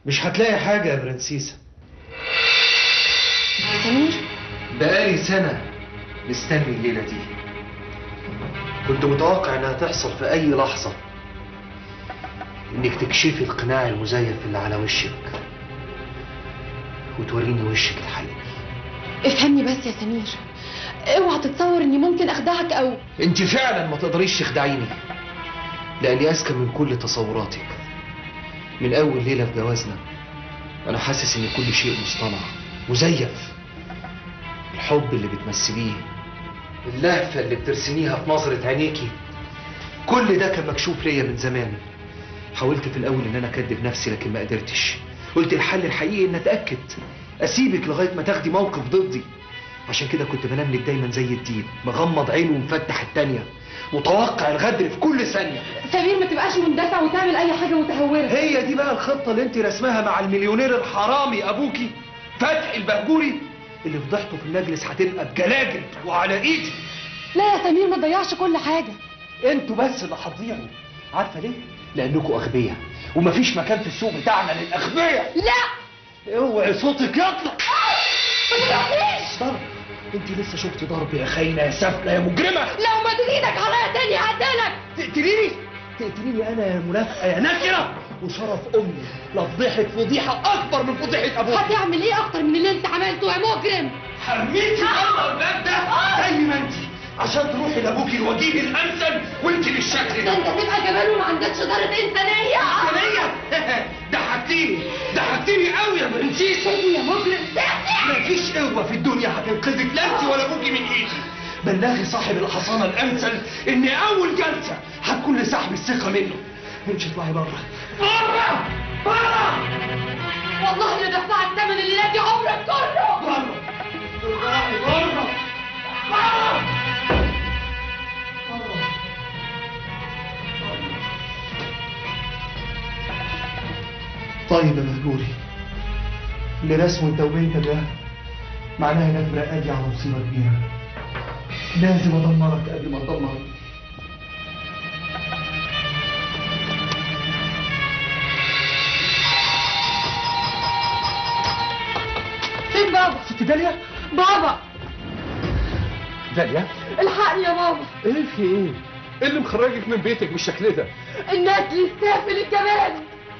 مش هتلاقي حاجة يا برنسيسة سمير بقالي سنة مستني الليلة دي كنت متوقع انها تحصل في اي لحظة انك تكشفي القناع المزيف اللي على وشك وتوريني وشك الحقيقي افهمني بس يا سمير اوعى تتصور اني ممكن اخدعك او انت فعلا ما تقدريش تخدعيني لاني اذكى من كل تصوراتك من اول ليله في جوازنا انا حاسس ان كل شيء مصطنع مزيف الحب اللي بتمثليه اللهفه اللي بترسميها في نظره عينيكي كل ده كان مكشوف ليا من زمان حاولت في الاول ان انا اكدب نفسي لكن ما قدرتش قلت الحل الحقيقي ان اتاكد اسيبك لغايه ما تاخدي موقف ضدي عشان كده كنت بنام لك دايما زي الديب مغمض عينه ومفتح التانية متوقع الغدر في كل ثانية سمير ما تبقاش مندفع وتعمل اي حاجه متهوره هي دي بقى الخطة اللي انت رسمها مع المليونير الحرامي ابوكي فتحي البهجوري اللي فضحته في المجلس هتبقى بجلاجل وعلى ايدي لا يا سمير ما تضيعش كل حاجه انتوا بس اللي هتضيعوا عارفة ليه؟ لانكم اغبياء ومفيش مكان في السوق بتاعنا للاغبياء لا اوعي صوتك يطلع ما تضيعنيش ضرب انت لسه شفت ضرب يا خاينة يا سافلة يا مجرمة لو ما ايدك عليا تاني هقتلك تقتليني تقتليني انا يا منافقه يا نكره وشرف امي لفضحك فضيحه اكبر من فضيحه ابوك هتعمل ايه اكتر من اللي انت عملته يا مجرم حميتي بره الباب ده زي ما انت عشان تروحي لابوكي الوجيه الامثل وانت بالشكل ده ده انت تبقى جبان وما عندكش ذره انسانيه انسانيه ضحكتيني ضحكتيني قوي يا برنسيس سيبني يا مجرم سيبني مفيش قوه في الدنيا هتنقذك لا انت ولا ابوكي من ايدي بلغي صاحب الحصانه الامثل ان اول جلسه هتكون لسحب الثقه منه امشي اطلعي بره بره بره والله اللي دفعت ثمن الليله دي عمرك كله بره اطلعي بره بره طيب يا مهجوري اللي رسمه انت وبنت ده معناها انك مرقدي على مصيبه كبيره لازم ادمرك قبل ما ادمرك فين بابا ست داليا بابا داليا الحقني يا بابا ايه في ايه؟ ايه اللي مخرجك من بيتك بالشكل ده؟ الناس السافل الجمال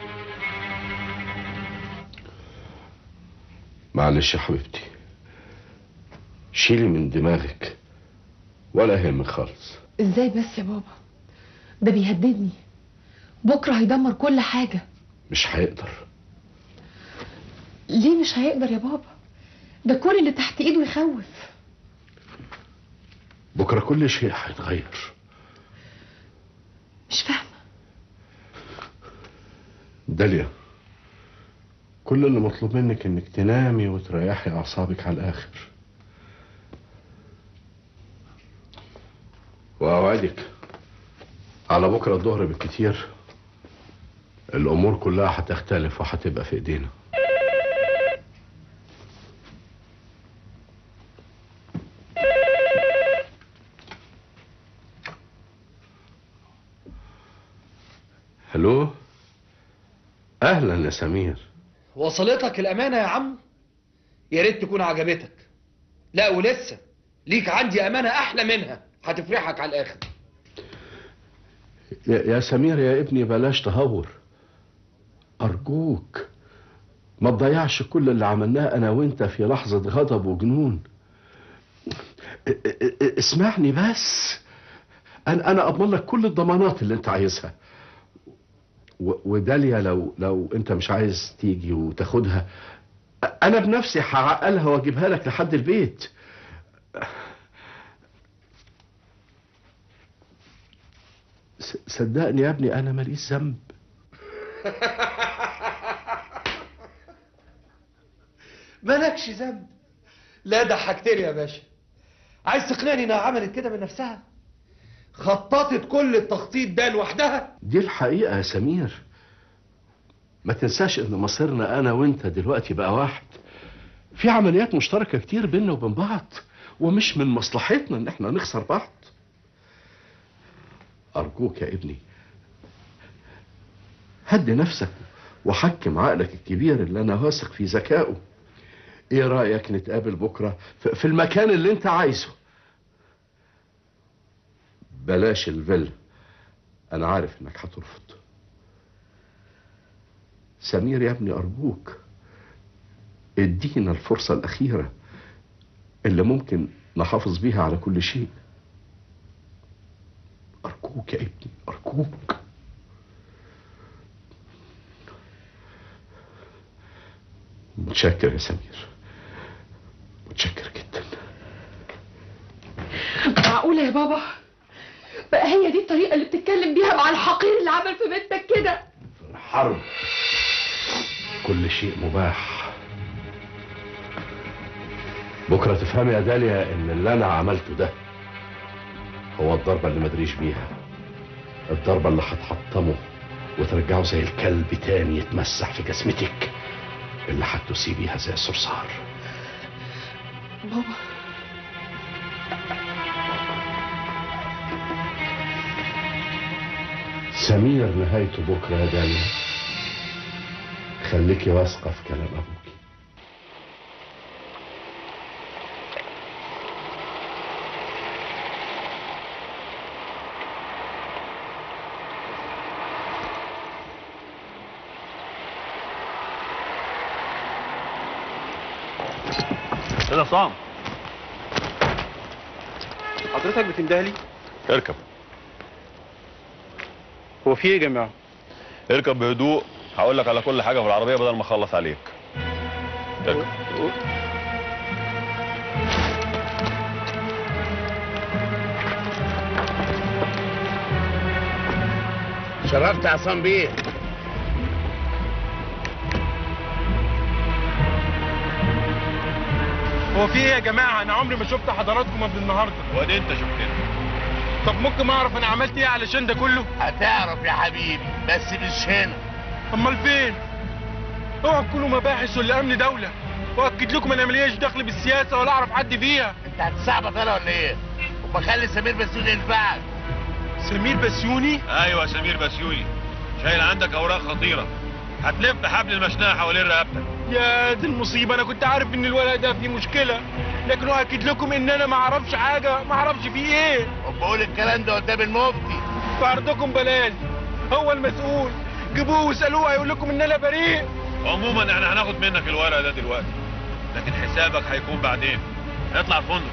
معلش يا حبيبتي شيلي من دماغك ولا يهمك خالص ازاي بس يا بابا ده بيهددني بكره هيدمر كل حاجه مش هيقدر ليه مش هيقدر يا بابا ده كل اللي تحت ايده يخوف بكره كل شيء هيتغير مش فاهمه داليا كل اللي مطلوب منك انك تنامي وتريحي اعصابك على الاخر واوعدك على بكره الظهر بالكتير الامور كلها هتختلف وهتبقى في ايدينا هلو اهلا يا سمير وصلتك الامانه يا عم يا ريت تكون عجبتك لا ولسه ليك عندي امانه احلى منها هتفرحك على الاخر يا, يا سمير يا ابني بلاش تهور أرجوك ما تضيعش كل اللي عملناه أنا وأنت في لحظة غضب وجنون ا- ا- ا- اسمعني بس أنا أنا أضمن لك كل الضمانات اللي أنت عايزها و- وداليا لو لو أنت مش عايز تيجي وتاخدها أنا بنفسي هعقلها وأجيبها لك لحد البيت س- صدقني يا ابني انا ماليش ذنب مالكش ذنب لا ضحكتني يا باشا عايز تقنعني انها عملت كده من نفسها خططت كل التخطيط ده لوحدها دي الحقيقه يا سمير ما تنساش ان مصيرنا انا وانت دلوقتي بقى واحد في عمليات مشتركه كتير بيننا وبين بعض ومش من مصلحتنا ان احنا نخسر بعض ارجوك يا ابني هدي نفسك وحكم عقلك الكبير اللي انا واثق في ذكائه ايه رايك نتقابل بكره في في المكان اللي انت عايزه بلاش الفيلا انا عارف انك هترفض سمير يا ابني ارجوك ادينا الفرصه الاخيره اللي ممكن نحافظ بيها على كل شيء ارجوك يا ابني ارجوك متشكر يا سمير متشكر جدا معقولة يا بابا بقى هي دي الطريقة اللي بتتكلم بيها مع الحقير اللي عمل في بنتك كده في الحرب كل شيء مباح بكرة تفهمي يا داليا ان اللي انا عملته ده هو الضربة اللي مدريش بيها الضربة اللي هتحطمه وترجعه زي الكلب تاني يتمسح في جسمتك اللي هتدوسي بيها زي الصرصار بابا سمير نهايته بكرة يا داليا خليكي واثقة في كلام أبوكي ايه ده صام حضرتك بتندهلي اركب هو في ايه يا جماعه اركب بهدوء هقول لك على كل حاجه في العربيه بدل ما اخلص عليك اركب شرفت يا عصام بيه هو في ايه يا جماعه انا عمري ما شفت حضراتكم قبل النهارده وادي انت شفتنا طب ممكن اعرف انا عملت ايه علشان ده كله هتعرف يا حبيبي بس مش هنا امال فين اوعوا تكونوا مباحث ولا امن دوله واكد لكم انا ماليش دخل بالسياسه ولا اعرف حد فيها انت هتستعبط انا ولا ايه؟ وما خلي سمير بسيوني ينفعك سمير بسيوني ايوه سمير بسيوني شايل عندك اوراق خطيره هتلف حبل المشنقه حوالين رقبتك يا دي المصيبه انا كنت عارف ان الولد ده فيه مشكله لكن اؤكد لكم ان انا ما اعرفش حاجه ما اعرفش فيه ايه وبقول الكلام ده قدام المفتي فعرضكم بلاش هو المسؤول جيبوه واسالوه هيقول لكم ان انا بريء عموما احنا هناخد منك الورق ده دلوقتي لكن حسابك هيكون بعدين اطلع الفندق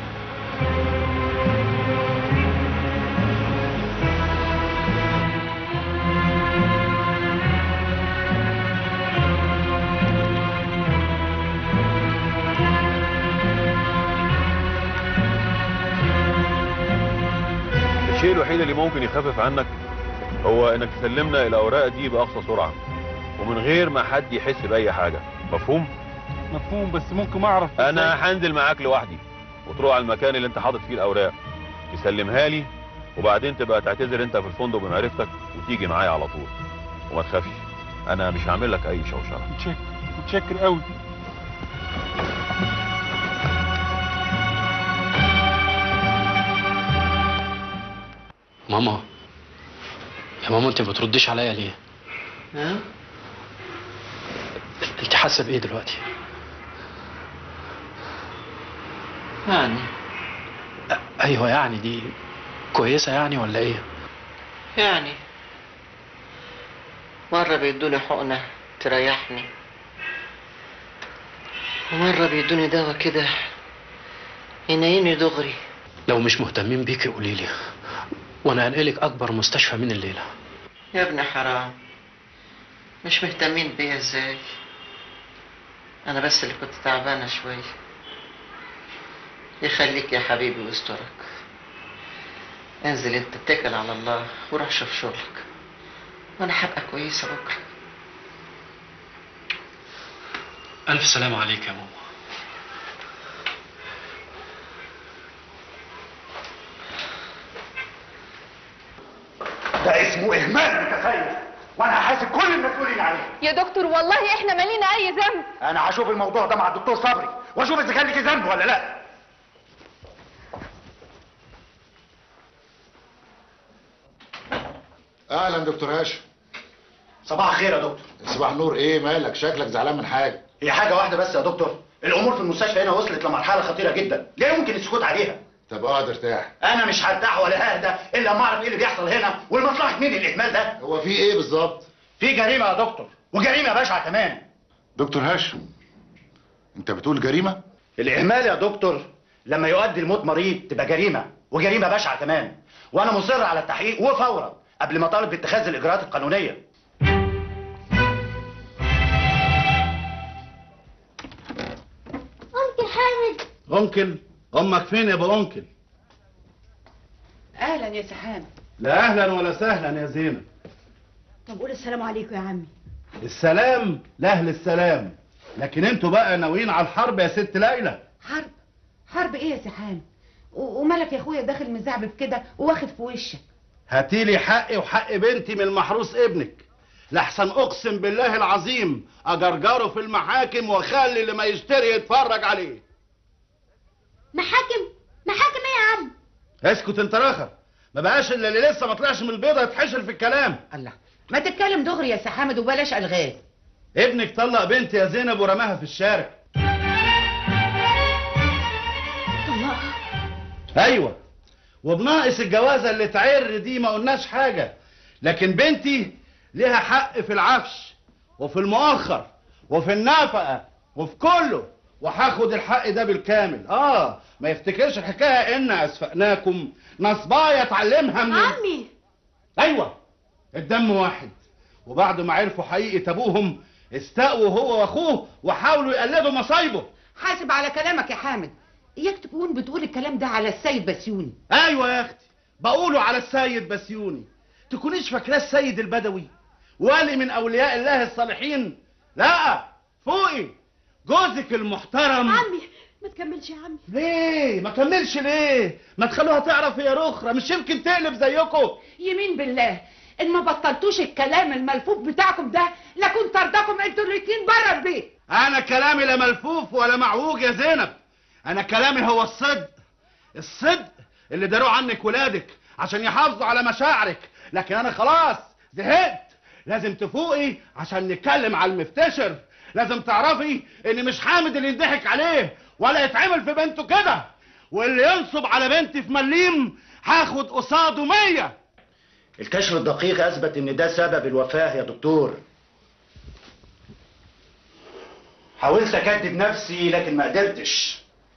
الشيء الوحيد اللي ممكن يخفف عنك هو انك تسلمنا الاوراق دي باقصى سرعه ومن غير ما حد يحس باي حاجه مفهوم مفهوم بس ممكن اعرف انا هنزل معاك لوحدي وتروح على المكان اللي انت حاطط فيه الاوراق تسلمها لي وبعدين تبقى تعتذر انت في الفندق بمعرفتك وتيجي معايا على طول وما تخافش انا مش هعمل لك اي شوشره متشكر متشكر قوي ماما يا ماما انت ما بترديش عليا ليه؟ ها؟ انت حاسه بايه دلوقتي؟ يعني أ- ايوه يعني دي كويسه يعني ولا ايه؟ يعني مرة بيدوني حقنة تريحني ومرة بيدوني دواء كده ينيمني دغري لو مش مهتمين بيكي قولي لي وانا هنقلك اكبر مستشفى من الليله يا ابن حرام مش مهتمين بيا ازاي انا بس اللي كنت تعبانة شوية يخليك يا حبيبي ويسترك انزل انت اتكل على الله وروح شوف شغلك وانا هبقى كويسة بكرة الف سلام عليك يا ماما ده اسمه اهمال متخيل وانا هحاسب كل المسؤولين عليه يا دكتور والله احنا مالينا اي ذنب انا هشوف الموضوع ده مع الدكتور صبري واشوف اذا كان لك ذنب ولا لا اهلا دكتور هاشم صباح الخير يا دكتور صباح النور ايه مالك شكلك زعلان من حاجه هي حاجه واحده بس يا دكتور الامور في المستشفى هنا وصلت لمرحله خطيره جدا لا يمكن السكوت عليها طب اقعد ارتاح انا مش هرتاح ولا ههدى الا لما اعرف ايه اللي بيحصل هنا ولمصلحه مين الاهمال ده هو في ايه بالظبط في جريمه يا دكتور وجريمه بشعه كمان دكتور هاشم انت بتقول جريمه الاهمال يا دكتور لما يؤدي لموت مريض تبقى جريمه وجريمه بشعه كمان وانا مصر على التحقيق وفورا قبل ما اطالب باتخاذ الاجراءات القانونيه أنكل حامد انكل امك فين يا ابو انكل اهلا يا سحام لا اهلا ولا سهلا يا زينب طب قول السلام عليكم يا عمي السلام لاهل السلام لكن انتوا بقى ناويين على الحرب يا ست ليلى حرب حرب ايه يا سحام و- ومالك يا اخويا داخل مزعبب كده وواخد في وشك هاتيلي حقي وحق بنتي من المحروس ابنك لحسن اقسم بالله العظيم اجرجره في المحاكم واخلي اللي ما يشتري يتفرج عليه محاكم محاكم ايه يا عم اسكت انت راخر ما بقاش الا اللي لسه ما طلعش من البيضه يتحشر في الكلام الله ما تتكلم دغري يا سحامد وبلاش الغاز ابنك طلق بنتي يا زينب ورماها في الشارع الله ايوه وبناقص الجوازه اللي تعر دي ما قلناش حاجه لكن بنتي ليها حق في العفش وفي المؤخر وفي النفقه وفي كله وهاخد الحق ده بالكامل اه ما يفتكرش الحكايه ان اسفقناكم نصبايه اتعلمها من عمي ايوه الدم واحد وبعد ما عرفوا حقيقه ابوهم استقوا هو واخوه وحاولوا يقلدوا مصايبه حاسب على كلامك يا حامد اياك تكون بتقول الكلام ده على السيد بسيوني ايوه يا اختي بقوله على السيد بسيوني تكونيش فاكراه السيد البدوي ولي من اولياء الله الصالحين لا فوقي جوزك المحترم عمي ما تكملش يا عمي ليه ما كملش ليه ما تخلوها تعرف هي رخرة مش يمكن تقلب زيكم يمين بالله ان ما بطلتوش الكلام الملفوف بتاعكم ده لكنت ارضاكم انتوا الاتنين بره البيت انا كلامي لا ملفوف ولا معوج يا زينب انا كلامي هو الصدق الصدق اللي داروه عنك ولادك عشان يحافظوا على مشاعرك لكن انا خلاص زهقت لازم تفوقي عشان نتكلم على المفتشر لازم تعرفي ان مش حامد اللي يضحك عليه ولا يتعمل في بنته كده واللي ينصب على بنتي في مليم هاخد قصاده مية الكشف الدقيق اثبت ان ده سبب الوفاه يا دكتور حاولت اكدب نفسي لكن ما قدرتش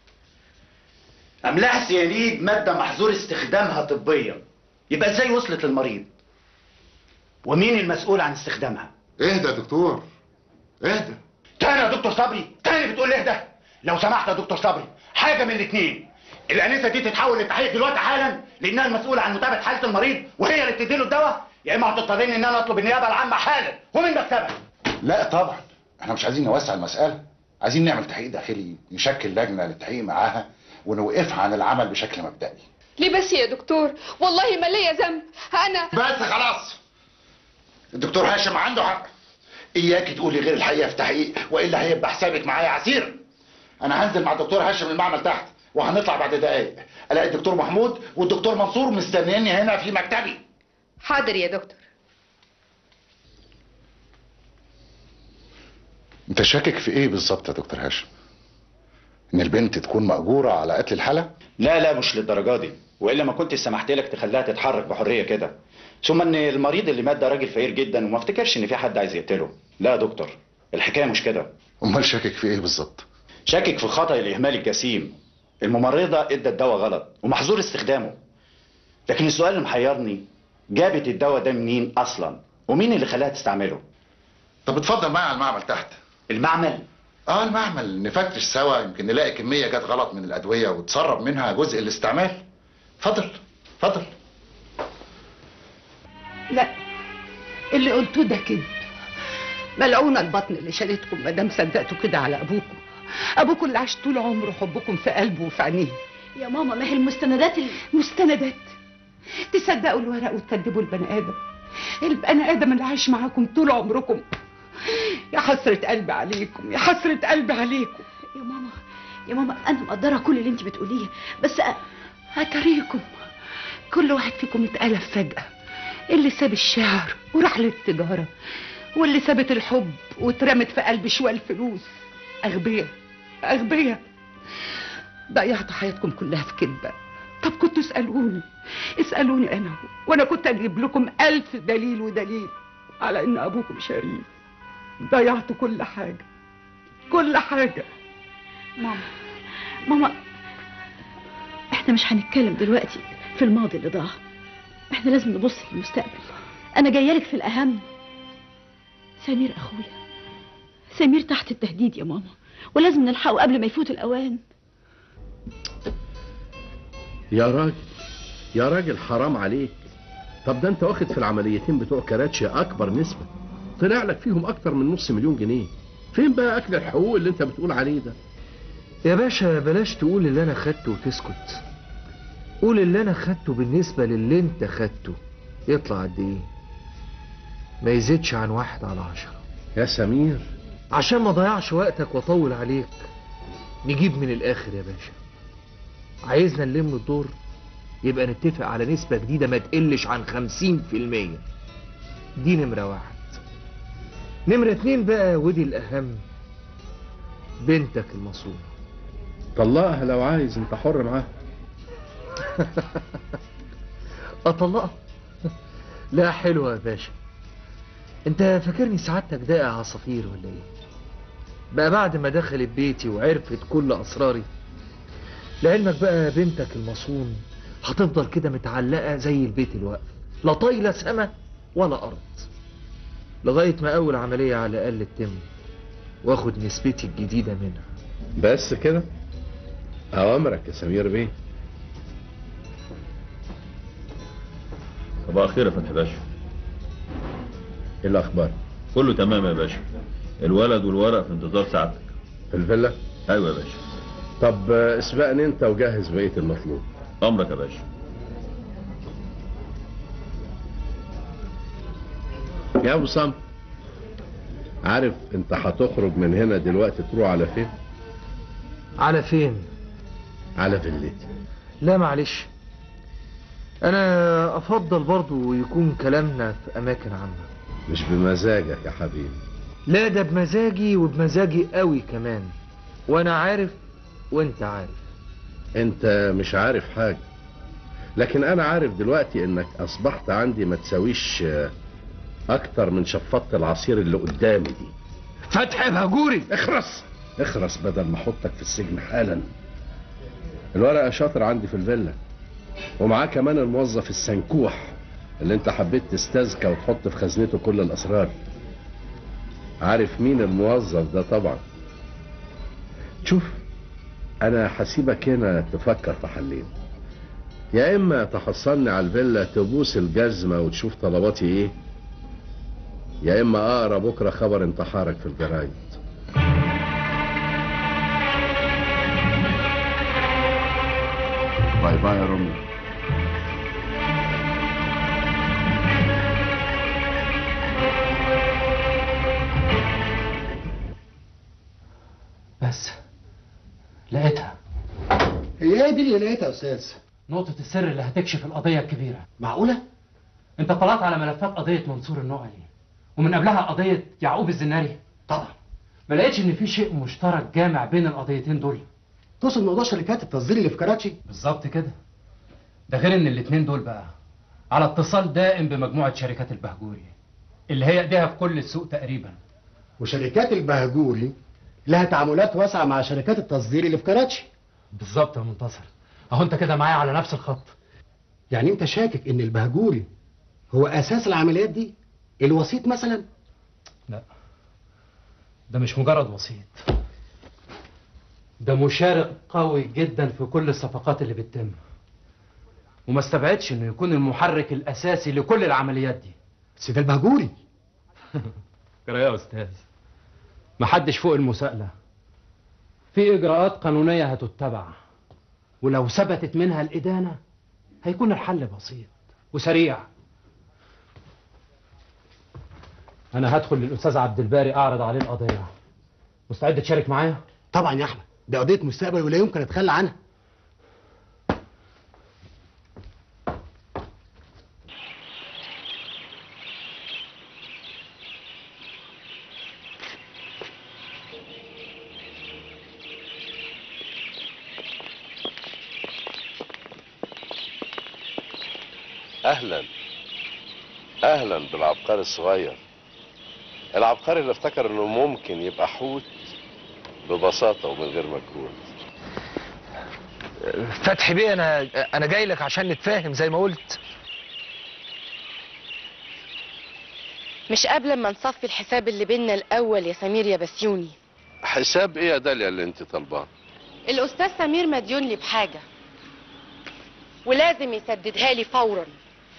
املاح سيانيد ماده محظور استخدامها طبيا يبقى ازاي وصلت للمريض ومين المسؤول عن استخدامها اهدى يا دكتور اهدى تاني يا دكتور صبري تاني بتقول لي اهدى لو سمحت يا دكتور صبري حاجه من الاثنين الانسه دي تتحول للتحقيق دلوقتي حالا لانها المسؤوله عن متابعه حاله المريض وهي اللي بتديله الدواء يا اما هتضطرين ان انا اطلب النيابه العامه حالا ومن مكتبك لا طبعا احنا مش عايزين نوسع المساله عايزين نعمل تحقيق داخلي نشكل لجنه للتحقيق معاها ونوقفها عن العمل بشكل مبدئي ليه بس يا دكتور والله ما ليا ذنب انا بس خلاص الدكتور هاشم عنده حق اياكي تقولي غير الحقيقه في تحقيق والا هيبقى حسابك معايا عسير انا هنزل مع الدكتور هاشم المعمل تحت وهنطلع بعد دقايق الاقي الدكتور محمود والدكتور منصور مستنيني هنا في مكتبي حاضر يا دكتور انت شاكك في ايه بالظبط يا دكتور هاشم ان البنت تكون مأجورة على قتل الحالة لا لا مش للدرجه دي والا ما كنت سمحت لك تخليها تتحرك بحريه كده ثم ان المريض اللي مات ده راجل فقير جدا وما افتكرش ان في حد عايز يقتله لا يا دكتور الحكايه مش كده امال شاكك في ايه بالظبط شاكك في خطأ الإهمال الجسيم الممرضة ادت الدواء غلط ومحظور استخدامه لكن السؤال اللي محيرني جابت الدواء ده منين أصلا ومين اللي خلاها تستعمله طب اتفضل معايا على المعمل تحت المعمل اه المعمل نفتش سوا يمكن نلاقي كمية جت غلط من الأدوية وتسرب منها جزء الاستعمال اتفضل اتفضل لا اللي قلتوه ده كده ملعونة البطن اللي شالتكم ما دام صدقتوا كده على ابوكم ابوكم اللي عاش طول عمره حبكم في قلبه وفي عينيه يا ماما ما هي المستندات ال... مستندات تصدقوا الورق وتكذبوا البني ادم البني ادم اللي عاش معاكم طول عمركم يا حسرة قلبي عليكم يا حسرة قلبي عليكم يا ماما يا ماما انا مقدره كل اللي انت بتقوليه بس أ... هتريكم كل واحد فيكم اتقلب فجأة اللي ساب الشعر وراح للتجارة واللي سابت الحب واترمت في قلب شوال الفلوس أغبياء أغبياء ضيعتوا حياتكم كلها في كذبة طب كنتوا اسألوني اسألوني أنا وأنا كنت أجيب لكم ألف دليل ودليل على إن أبوكم شريف ضيعتوا كل حاجة كل حاجة ماما ماما احنا مش هنتكلم دلوقتي في الماضي اللي ضاع احنا لازم نبص للمستقبل انا جايه لك في الاهم سمير اخويا سمير تحت التهديد يا ماما ولازم نلحقه قبل ما يفوت الاوان يا راجل يا راجل حرام عليك طب ده انت واخد في العمليتين بتوع كراتشي اكبر نسبة طلع لك فيهم اكتر من نص مليون جنيه فين بقى اكل الحقوق اللي انت بتقول عليه ده يا باشا بلاش تقول اللي انا خدته وتسكت قول اللي انا خدته بالنسبة للي انت خدته يطلع قد ايه ما يزيدش عن واحد على عشرة يا سمير عشان ما ضيعش وقتك واطول عليك نجيب من الاخر يا باشا عايزنا نلم الدور يبقى نتفق على نسبة جديدة ما تقلش عن خمسين في المية دي نمرة واحد نمرة اتنين بقى ودي الأهم بنتك المصونة طلقها لو عايز انت حر معاها أطلقها لا حلوة يا باشا انت فاكرني سعادتك داقع عصافير ولا ايه بقى بعد ما دخلت بيتي وعرفت كل اسراري لعلمك بقى بنتك المصون هتفضل كده متعلقة زي البيت الواقف لا طايلة سما ولا أرض لغاية ما أول عملية على الأقل تتم واخد نسبتي الجديدة منها بس كده اوامرك يا سمير بيه صباح الخير يا فتحي باشا ايه الاخبار كله تمام يا باشا الولد والورق في انتظار ساعتك في الفيلا ايوه يا باشا طب آه، اسبقني انت وجهز بقية المطلوب امرك يا باشا يا ابو سام عارف انت هتخرج من هنا دلوقتي تروح على فين على فين على فيلتي لا معلش أنا أفضل برضو يكون كلامنا في أماكن عامة مش بمزاجك يا حبيبي لا ده بمزاجي وبمزاجي قوي كمان وأنا عارف وأنت عارف انت مش عارف حاجة لكن انا عارف دلوقتي انك اصبحت عندي ما تساويش آه، اكتر من شفطة العصير اللي قدامي دي فتحي بهجوري اخرس اخرس بدل ما احطك في السجن حالا الورقة شاطر عندي في الفيلا ومعاه كمان الموظف السنكوح اللي انت حبيت تستذكى وتحط في خزنته كل الاسرار عارف مين الموظف ده طبعا شوف انا هسيبك هنا تفكر في حلين يا اما تحصلني على الفيلا تبوس الجزمة وتشوف طلباتي ايه يا اما اقرا بكره خبر انتحارك في الجرايد باي باي يا رامي بس لقيتها هي ايه دي اللي لقيتها يا استاذ نقطة السر اللي هتكشف القضية الكبيرة معقولة؟ انت طلعت على ملفات قضية منصور النقلي ومن قبلها قضية يعقوب الزناري طبعا ما لقيتش ان في شيء مشترك جامع بين القضيتين دول تقصد موضوع شركات التصدير اللي في كراتشي بالظبط كده ده غير ان الاتنين دول بقى على اتصال دائم بمجموعة شركات البهجوري اللي هي ايديها في كل السوق تقريبا وشركات البهجوري لها تعاملات واسعة مع شركات التصدير اللي في كراتشي بالظبط يا منتصر اهو انت كده معايا على نفس الخط يعني انت شاكك ان البهجوري هو اساس العمليات دي الوسيط مثلا لا ده مش مجرد وسيط ده مشارك قوي جدا في كل الصفقات اللي بتتم وما استبعدش انه يكون المحرك الاساسي لكل العمليات دي بس ده البهجوري كده يا استاذ محدش فوق المساءلة في اجراءات قانونية هتتبع ولو ثبتت منها الادانة هيكون الحل بسيط وسريع انا هدخل للاستاذ عبد الباري اعرض عليه القضية مستعد تشارك معايا طبعا يا احمد دي قضية مستقبل ولا يمكن اتخلى عنها اهلا اهلا بالعبقري الصغير العبقري اللي افتكر انه ممكن يبقى حوت ببساطه ومن غير مجهود فتحي بيه انا انا جاي لك عشان نتفاهم زي ما قلت مش قبل ما نصفي الحساب اللي بينا الاول يا سمير يا بسيوني حساب ايه يا داليا اللي انت طالباه الاستاذ سمير مديون لي بحاجه ولازم يسددها لي فورا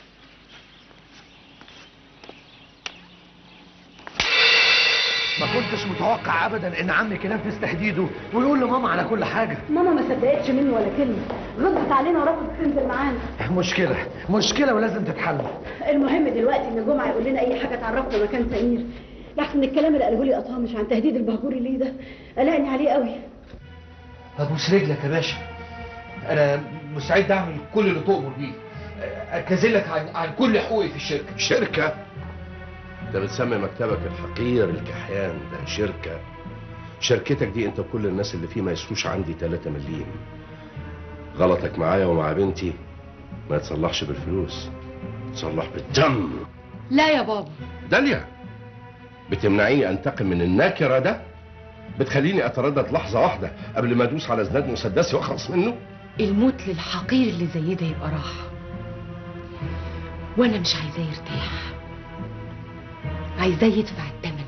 ما كنتش متوقع ابدا ان عمك ينفذ تهديده ويقول لماما على كل حاجه ماما ما صدقتش منه ولا كلمه غضبت علينا ورفضت تنزل معانا مشكله مشكله ولازم تتحل المهم دلوقتي ان جمعه يقول لنا اي حاجه تعرفنا مكان سمير لحسن الكلام اللي قاله لي اطهامش عن تهديد البهجوري ليه ده قلقني عليه قوي ابوس رجلك يا باشا انا مستعد اعمل كل اللي تؤمر بيه اتنازلك عن عن كل حقوقي في الشركه شركه انت بتسمي مكتبك الحقير الكحيان ده شركه شركتك دي انت وكل الناس اللي فيه ما يسوش عندي 3 مليم غلطك معايا ومع بنتي ما يتصلحش بالفلوس يتصلح بالدم لا يا بابا داليا بتمنعيني انتقم من الناكره ده بتخليني اتردد لحظه واحده قبل ما ادوس على زناد مسدسي واخلص منه الموت للحقير اللي زي ده يبقى راحة وانا مش عايزاه يرتاح عايزاه يدفع الثمن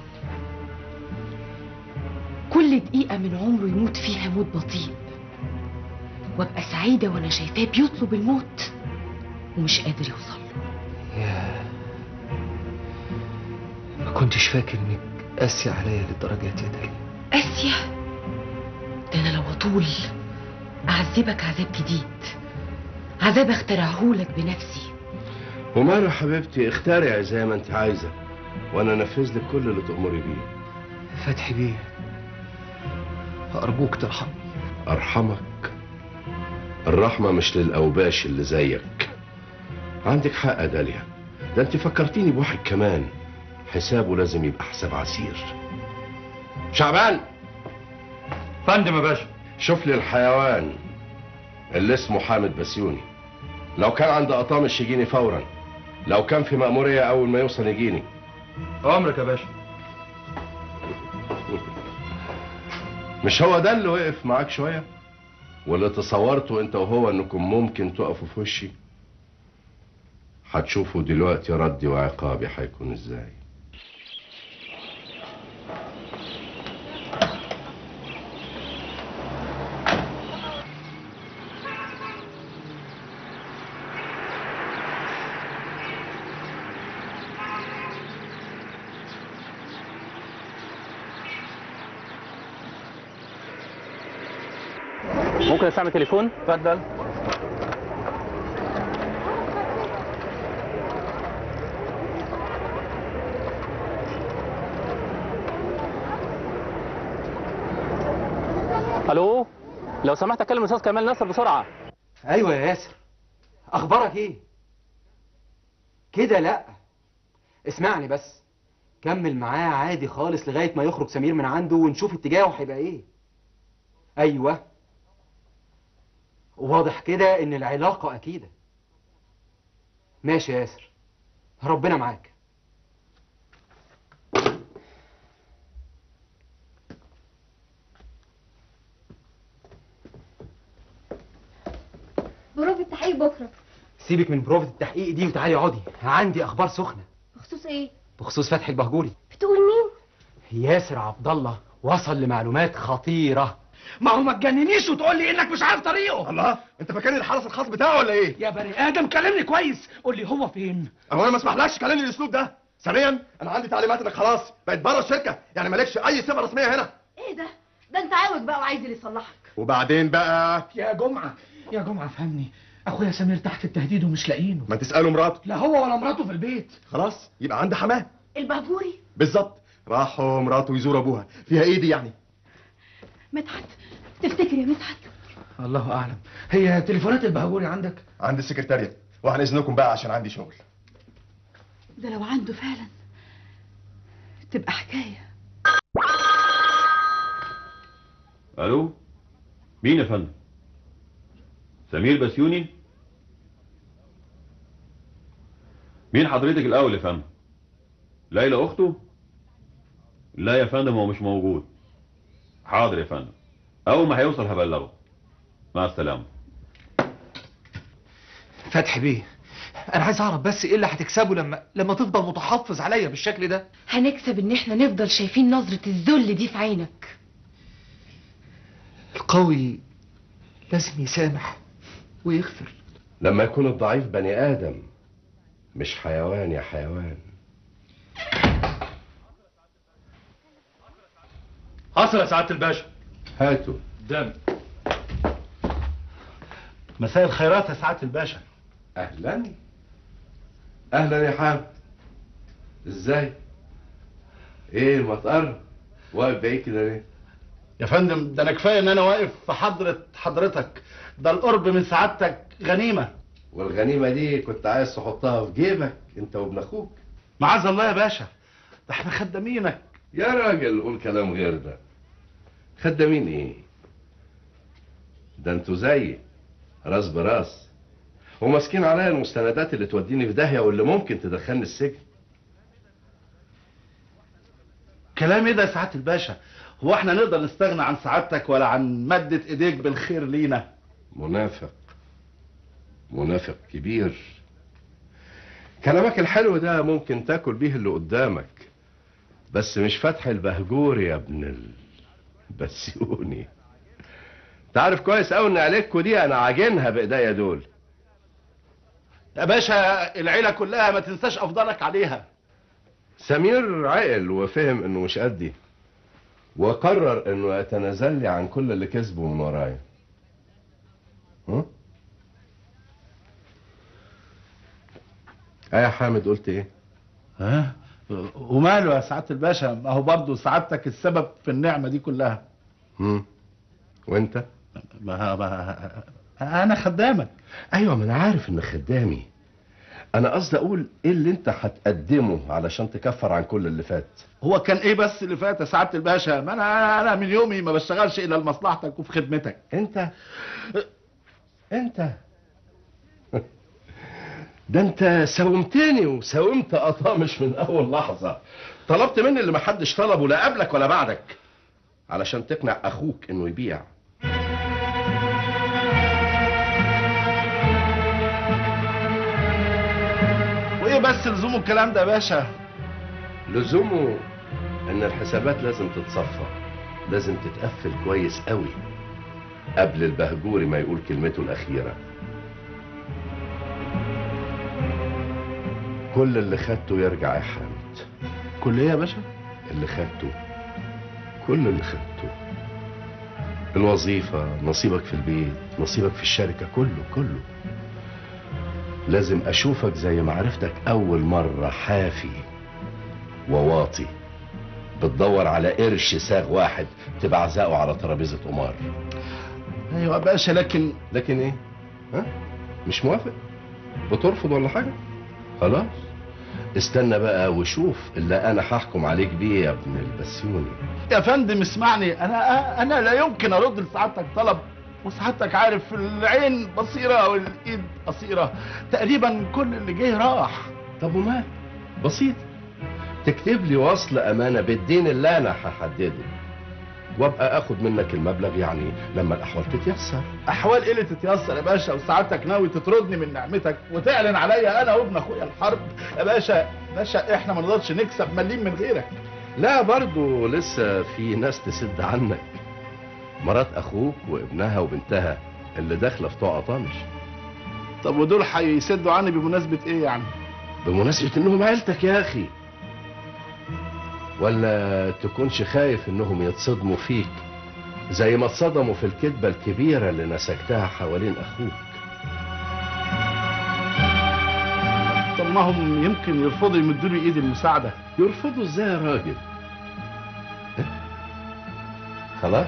كل دقيقة من عمره يموت فيها موت بطيء وابقى سعيدة وانا شايفاه بيطلب الموت ومش قادر يوصل يا ما كنتش فاكر انك قاسي عليا للدرجه دي يا داليا قاسية ده انا لو اطول اعذبك عذاب جديد عذاب اخترعهولك بنفسي وماله يا حبيبتي اخترعي زي ما انت عايزه وانا انفذ لك كل اللي تأمري بيه فتحي بيه ارجوك ترحمني ارحمك الرحمه مش للاوباش اللي زيك عندك حق يا داليا ده انت فكرتيني بواحد كمان حسابه لازم يبقى حساب عسير شعبان فندم يا باشا شوف لي الحيوان اللي اسمه حامد بسيوني لو كان عند قطامش يجيني فورا لو كان في مأمورية أول ما يوصل يجيني أمرك يا باشا مش هو ده اللي وقف معاك شوية واللي تصورته انت وهو انكم ممكن تقفوا في وشي هتشوفوا دلوقتي ردي وعقابي هيكون ازاي ممكن استعمل تليفون اتفضل الو لو سمحت اكلم الاستاذ كمال نصر بسرعه ايوه يا ياسر اخبارك ايه كده لا اسمعني بس كمل معاه عادي خالص لغايه ما يخرج سمير من عنده ونشوف اتجاهه هيبقى ايه ايوه واضح كده ان العلاقه اكيده ماشي يا ياسر ربنا معاك بروف التحقيق بكره سيبك من بروفة التحقيق دي وتعالي اقعدي عندي اخبار سخنه بخصوص ايه بخصوص فتحي البهجوري بتقول مين ياسر عبد الله وصل لمعلومات خطيره ما هو ما تجننيش وتقول لي انك مش عارف طريقه الله انت فاكرني الحرس الخاص بتاعه ولا ايه يا بني ادم كلمني كويس قول لي هو فين هو انا ما اسمحلكش تكلمني الاسلوب ده ثانيا انا عندي تعليمات انك خلاص بقيت بره الشركه يعني مالكش اي صفه رسميه هنا ايه ده ده انت عاوج بقى وعايز اللي يصلحك وبعدين بقى يا جمعه يا جمعه فهمني اخويا سمير تحت التهديد ومش لاقيينه ما تساله مراته لا هو ولا مراته في البيت خلاص يبقى عند حماه البهجوري بالظبط راحوا مراته يزوروا ابوها فيها ايه دي يعني مدحت تفتكر يا مدحت الله اعلم هي تليفونات البهجوري عندك عند السكرتاريه وعن اذنكم بقى عشان عندي شغل ده لو عنده فعلا تبقى حكايه الو مين يا فندم سمير بسيوني مين حضرتك الاول يا فندم ليلى اخته لا يا فندم هو مش موجود حاضر يا فندم اول ما هيوصل هبلغه مع السلامه فتحي بيه انا عايز اعرف بس ايه اللي هتكسبه لما لما تفضل متحفظ عليا بالشكل ده هنكسب ان احنا نفضل شايفين نظرة الذل دي في عينك القوي لازم يسامح ويغفر لما يكون الضعيف بني آدم مش حيوان يا حيوان حصل يا سعاده الباشا هاتوا دم مساء الخيرات يا سعاده الباشا اهلا اهلا يا حامد ازاي ايه المطر واقف بعيد كده ليه يا فندم ده انا كفايه ان انا واقف في حضره حضرتك ده القرب من سعادتك غنيمه والغنيمه دي كنت عايز تحطها في جيبك انت وابن اخوك معاذ الله يا باشا ده احنا خدامينك يا راجل قول كلام غير ده خدامين ايه ده انتوا زيي راس براس وماسكين عليا المستندات اللي توديني في داهيه واللي ممكن تدخلني السجن كلام ايه ده يا سعاده الباشا هو احنا نقدر نستغنى عن سعادتك ولا عن مدة ايديك بالخير لينا منافق منافق كبير كلامك الحلو ده ممكن تاكل بيه اللي قدامك بس مش فتح البهجور يا ابن البسيوني انت عارف كويس قوي ان عليكوا دي انا عاجنها بايديا دول يا باشا العيله كلها ما تنساش افضلك عليها سمير عقل وفهم انه مش قدي وقرر انه يتنازل لي عن كل اللي كسبه من ورايا ها؟ ايه يا حامد قلت ايه ها وماله يا سعاده الباشا ما هو برضه سعادتك السبب في النعمه دي كلها هم وانت ما ما انا خدامك ايوه ما انا عارف انك خدامي انا قصدي اقول ايه اللي انت هتقدمه علشان تكفر عن كل اللي فات هو كان ايه بس اللي فات يا سعاده الباشا ما انا انا من يومي ما بشتغلش الا لمصلحتك وفي خدمتك انت انت ده انت ساومتني وساومت اطامش من اول لحظه طلبت مني اللي محدش طلبه لا قبلك ولا بعدك علشان تقنع اخوك انه يبيع وايه بس لزوم الكلام ده يا باشا لزومه ان الحسابات لازم تتصفى لازم تتقفل كويس قوي قبل البهجوري ما يقول كلمته الاخيره كل اللي خدته يرجع يا حامد كل ايه يا باشا اللي خدته كل اللي خدته الوظيفة نصيبك في البيت نصيبك في الشركة كله كله لازم أشوفك زي ما عرفتك أول مرة حافي وواطي بتدور على قرش ساغ واحد تبعزقه على ترابيزة قمار ايوه يا باشا لكن لكن ايه ها مش موافق بترفض ولا حاجة خلاص استنى بقى وشوف اللي انا هحكم عليك بيه يا ابن البسيوني يا فندم اسمعني انا انا لا يمكن ارد لسعادتك طلب وسعادتك عارف العين بصيره والايد قصيره تقريبا كل اللي جه راح طب ومال بسيط تكتب لي وصل امانه بالدين اللي انا هحدده وابقى اخد منك المبلغ يعني لما الاحوال تتيسر احوال ايه اللي تتيسر يا باشا وسعادتك ناوي تطردني من نعمتك وتعلن عليا انا وابن اخويا الحرب يا باشا باشا احنا ما نقدرش نكسب مليم من غيرك لا برضو لسه في ناس تسد عنك مرات اخوك وابنها وبنتها اللي داخله في طوع طامش طب ودول هيسدوا عني بمناسبه ايه يعني بمناسبه انهم عيلتك يا اخي ولا تكونش خايف انهم يتصدموا فيك زي ما اتصدموا في الكذبة الكبيرة اللي نسجتها حوالين اخوك طب ما هم يمكن يرفضوا يمدوا لي ايد المساعدة يرفضوا ازاي يا راجل ها؟ خلاص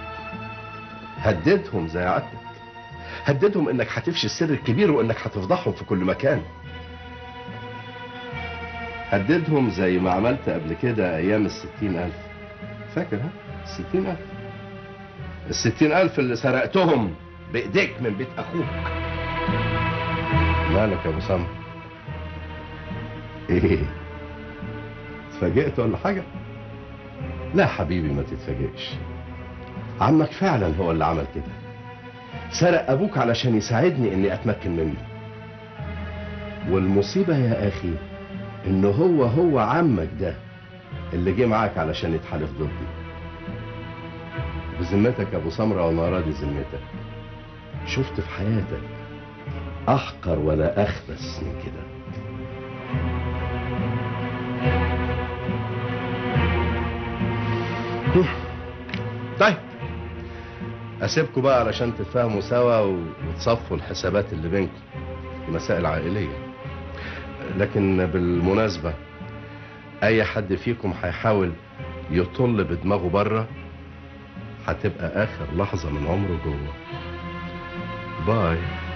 هددهم زي عادتك هددهم انك هتفشي السر الكبير وانك هتفضحهم في كل مكان هددهم زي ما عملت قبل كده ايام الستين الف فاكر ها الستين الف الستين الف اللي سرقتهم بايديك من بيت اخوك مالك يا ابو سمر ايه اتفاجئت ولا حاجة لا حبيبي ما تتفاجئش عمك فعلا هو اللي عمل كده سرق ابوك علشان يساعدني اني اتمكن منه والمصيبة يا اخي ان هو هو عمك ده اللي جه معاك علشان يتحالف ضدي بذمتك يا ابو سمرة وانا راضي ذمتك شفت في حياتك احقر ولا اخبث من كده طيب اسيبكم بقى علشان تتفاهموا سوا و- وتصفوا الحسابات اللي بينكم دي مسائل عائليه لكن بالمناسبه اي حد فيكم هيحاول يطل بدماغه بره هتبقى اخر لحظه من عمره جوه باي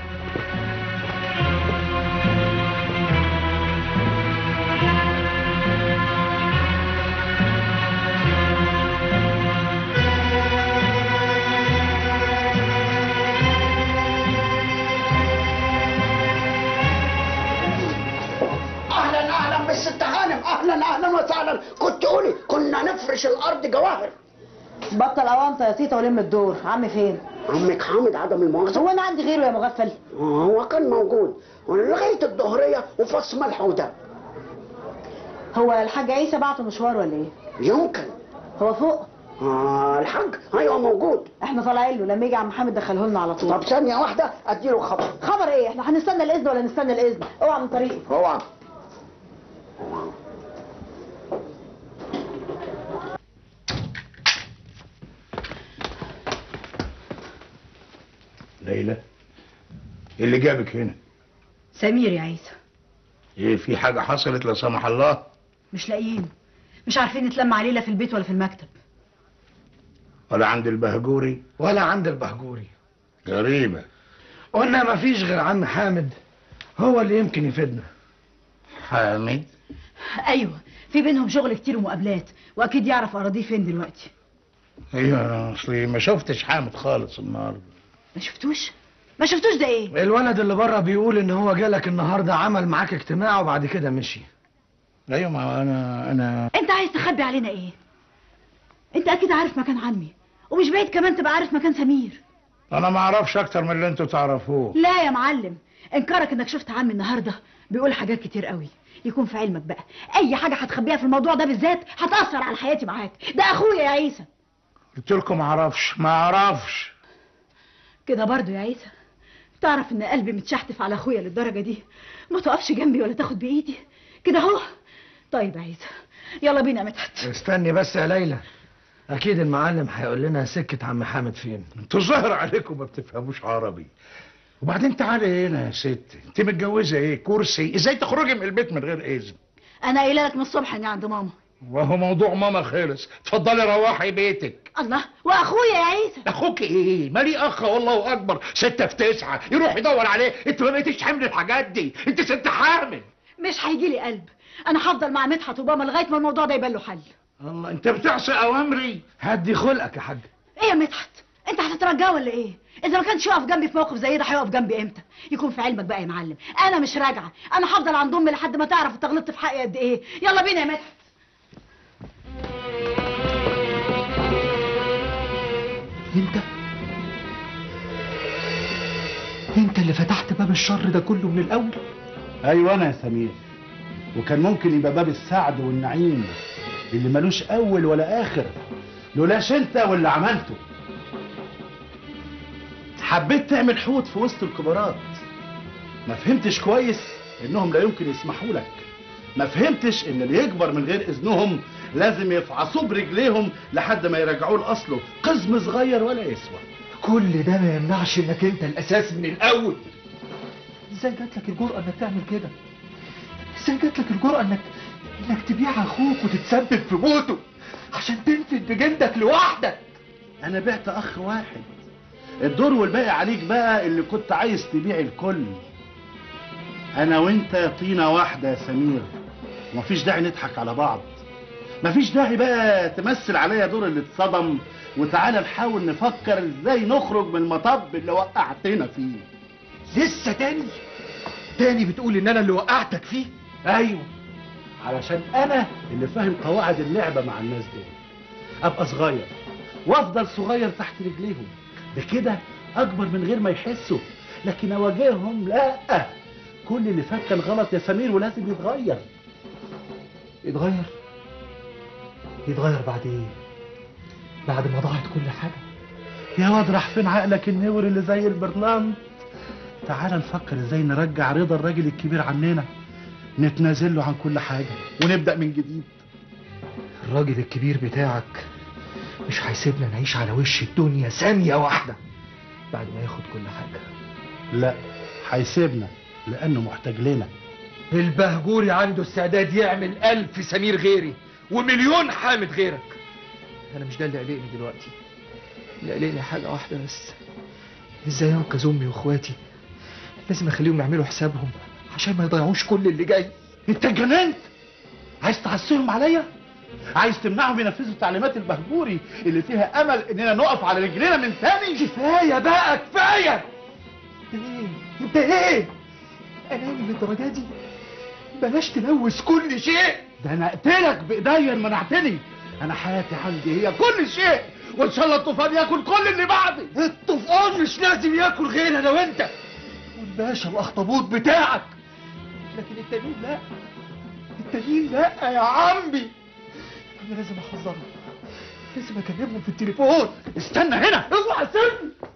اهلا اهلا بالست هانم اهلا اهلا وسهلا كنت قولي كنا نفرش الارض جواهر بطل اوانطه يا تيتا ولم الدور عمي فين عمك حامد عدم المؤاخذه هو انا عندي غيره يا مغفل هو كان موجود لغايه الظهريه وفص ملح ودم هو الحاج عيسى بعته مشوار ولا ايه يمكن هو فوق آه الحاج ايوه موجود احنا طالعين له لما يجي عم محمد دخله لنا على طول طب ثانيه واحده اديله خبر خبر ايه احنا هنستنى الاذن ولا نستنى الاذن اوعى من طريقي اوعى ليلى ايه اللي جابك هنا سمير يا عيسى ايه في حاجه حصلت لا سمح الله مش لاقيينه مش عارفين نتلم عليه لا في البيت ولا في المكتب ولا عند البهجوري ولا عند البهجوري غريبه قلنا مفيش غير عم حامد هو اللي يمكن يفيدنا حامد ايوه في بينهم شغل كتير ومقابلات واكيد يعرف اراضيه فين دلوقتي ايوه انا اصلي ما شفتش حامد خالص النهارده ما شفتوش ما شفتوش ده ايه الولد اللي بره بيقول ان هو جالك النهارده عمل معاك اجتماع وبعد كده مشي ايوه ما انا انا انت عايز تخبي علينا ايه انت اكيد عارف مكان عمي ومش بعيد كمان تبقى عارف مكان سمير انا ما اعرفش اكتر من اللي انتوا تعرفوه لا يا معلم انكارك انك شفت عمي النهارده بيقول حاجات كتير قوي يكون في علمك بقى اي حاجه هتخبيها في الموضوع ده بالذات هتاثر على حياتي معاك ده اخويا يا عيسى قلت لكم ما اعرفش ما اعرفش كده برضو يا عيسى تعرف ان قلبي متشحتف على اخويا للدرجه دي ما تقفش جنبي ولا تاخد بايدي كده اهو طيب يا عيسى يلا بينا يا مدحت استني بس يا ليلى اكيد المعلم هيقول لنا سكه عم حامد فين انتوا الظاهر عليكم ما بتفهموش عربي وبعدين تعالي هنا يا ست انت متجوزه ايه كرسي ازاي تخرجي من البيت من غير اذن انا قايله لك من الصبح اني عند ماما وهو موضوع ماما خلص اتفضلي روحي بيتك الله واخويا يا عيسى اخوك ايه مالي اخ والله اكبر ستة في تسعة يروح يدور عليه انت ما بقيتيش حامل الحاجات دي انت ست حامل مش هيجي لي قلب انا هفضل مع مدحت وباما لغايه ما الموضوع ده يبان له حل الله انت بتعصي اوامري هدي خلقك يا حاج ايه يا مدحت انت هتترجاه ولا ايه اذا ما كانش يقف جنبي في موقف زي ده هيقف جنبي امتى يكون في علمك بقى يا معلم انا مش راجعه انا هفضل عند امي لحد ما تعرف انت غلطت في حقي قد ايه يلا بينا يا مدحت انت انت اللي فتحت باب الشر ده كله من الاول ايوه انا يا سمير وكان ممكن يبقى باب السعد والنعيم اللي ملوش اول ولا اخر لولاش انت واللي عملته حبيت تعمل حوت في وسط الكبارات ما فهمتش كويس انهم لا يمكن يسمحوا لك ما فهمتش ان اللي يكبر من غير اذنهم لازم يفعصوه برجليهم لحد ما يرجعوه لاصله قزم صغير ولا يسوى كل ده ما يمنعش انك انت الاساس من الاول ازاي جات لك الجرأة انك تعمل كده ازاي جات لك الجرأة انك انك تبيع اخوك وتتسبب في موته عشان تنفد بجلدك لوحدك انا بعت اخ واحد الدور والباقي عليك بقى اللي كنت عايز تبيع الكل انا وانت طينة واحدة يا سمير ومفيش داعي نضحك على بعض مفيش داعي بقى تمثل عليا دور اللي اتصدم وتعالى نحاول نفكر ازاي نخرج من المطب اللي وقعتنا فيه لسه تاني تاني بتقول ان انا اللي وقعتك فيه ايوه علشان انا اللي فاهم قواعد اللعبه مع الناس دول ابقى صغير وافضل صغير تحت رجليهم بكده اكبر من غير ما يحسوا لكن اواجههم لا كل اللي فات كان غلط يا سمير ولازم يتغير يتغير يتغير بعد ايه بعد ما ضاعت كل حاجه يا واد راح فين عقلك النور اللي زي البرلمان تعال نفكر ازاي نرجع رضا الراجل الكبير عننا نتنازل له عن كل حاجه ونبدا من جديد الراجل الكبير بتاعك مش هيسيبنا نعيش على وش الدنيا ثانية واحدة بعد ما ياخد كل حاجة لا هيسيبنا لانه محتاج لنا البهجوري عنده استعداد يعمل ألف سمير غيري ومليون حامد غيرك أنا مش ده اللي قلقني دلوقتي اللي قلقني حاجة واحدة بس إزاي أنقذ أمي وإخواتي لازم أخليهم يعملوا حسابهم عشان ما يضيعوش كل اللي جاي انت اتجننت عايز تعسرهم عليا عايز تمنعهم ينفذوا تعليمات البهجوري اللي فيها امل اننا نقف على رجلينا من تاني كفايه بقى كفايه ايه انت ايه اناني للدرجه دي بلاش تلوث كل شيء ده انا اقتلك بايديا ان منعتني انا حياتي عندي هي كل شيء وان شاء الله الطوفان ياكل كل اللي بعدي الطوفان مش لازم ياكل غير انا وانت والباشا الاخطبوط بتاعك لكن التانيين لا التانيين لا يا عمي انا لازم احذرهم لازم اكلمهم في التليفون استنى هنا اوعى سيبني